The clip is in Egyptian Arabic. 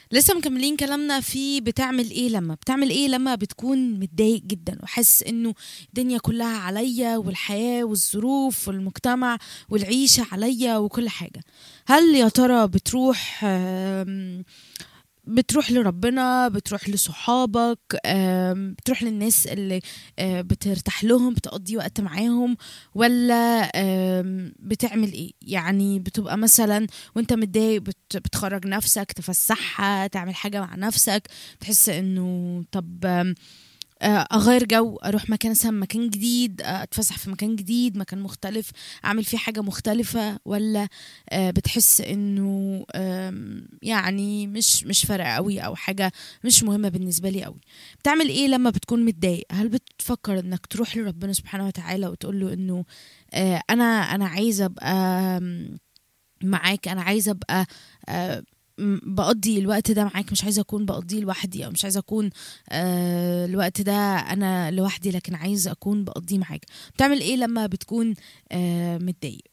لسه مكملين كلامنا في بتعمل ايه لما بتعمل ايه لما بتكون متضايق جدا وحاسس انه الدنيا كلها عليا والحياة والظروف والمجتمع والعيشة عليا وكل حاجة هل يا ترى بتروح آم، بتروح لربنا بتروح لصحابك آم، بتروح للناس اللي آه، بترتاح لهم بتقضي وقت معاهم ولا آم، بتعمل ايه يعني بتبقى مثلا وانت متضايق بت بتخرج نفسك تفسحها تعمل حاجة مع نفسك تحس انه طب آم، آه، اغير جو اروح مكان مثلا مكان جديد آه، اتفسح في مكان جديد مكان مختلف اعمل فيه حاجة مختلفة ولا آه، بتحس انه آم، يعني مش مش فارقة قوي او حاجة مش مهمة بالنسبة لي قوي بتعمل ايه لما بتكون متضايق هل بتفكر انك تروح لربنا سبحانه وتعالى وتقول له انه آه، انا انا عايزة ابقى آم، معاك انا عايزه ابقى آه، م- بقضي الوقت ده معاك مش عايزه اكون بقضيه لوحدي او مش عايزه اكون آه، الوقت ده انا لوحدي لكن عايزه اكون بقضيه معاك بتعمل ايه لما بتكون آه، متضايق